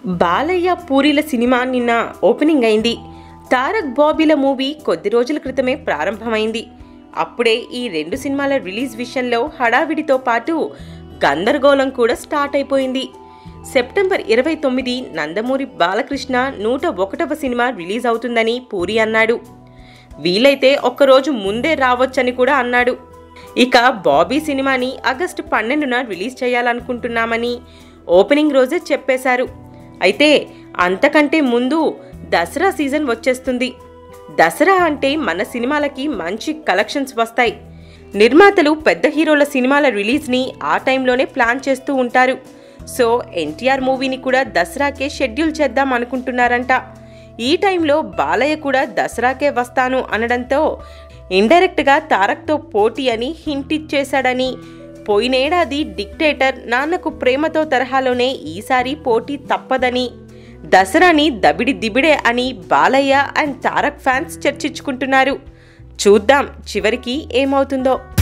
బాలయ్య పూరిల సినిమా నిన్న ఓపెనింగ్ అయింది తారక్ బాబీల మూవీ కొద్ది రోజుల క్రితమే ప్రారంభమైంది అప్పుడే ఈ రెండు సినిమాల రిలీజ్ విషయంలో హడావిడితో పాటు గందరగోళం కూడా స్టార్ట్ అయిపోయింది సెప్టెంబర్ ఇరవై తొమ్మిది నందమూరి బాలకృష్ణ నూట ఒకటవ సినిమా రిలీజ్ అవుతుందని పూరి అన్నాడు వీలైతే ఒక్కరోజు ముందే రావచ్చని కూడా అన్నాడు ఇక బాబీ సినిమాని ఆగస్టు పన్నెండున రిలీజ్ చేయాలనుకుంటున్నామని ఓపెనింగ్ రోజే చెప్పేశారు అయితే అంతకంటే ముందు దసరా సీజన్ వచ్చేస్తుంది దసరా అంటే మన సినిమాలకి మంచి కలెక్షన్స్ వస్తాయి నిర్మాతలు పెద్ద హీరోల సినిమాల రిలీజ్ని ఆ టైంలోనే ప్లాన్ చేస్తూ ఉంటారు సో ఎన్టీఆర్ మూవీని కూడా దసరాకే షెడ్యూల్ చేద్దాం అనుకుంటున్నారంట ఈ టైంలో బాలయ్య కూడా దసరాకే వస్తాను అనడంతో ఇండైరెక్ట్గా తారక్తో పోటీ అని హింట్ ఇచ్చేశాడని పోయినేడాది డిక్టేటర్ నాన్నకు ప్రేమతో తరహాలోనే ఈసారి పోటీ తప్పదని దసరాని దబిడి దిబిడే అని బాలయ్య అండ్ తారక్ ఫ్యాన్స్ చర్చించుకుంటున్నారు చూద్దాం చివరికి ఏమవుతుందో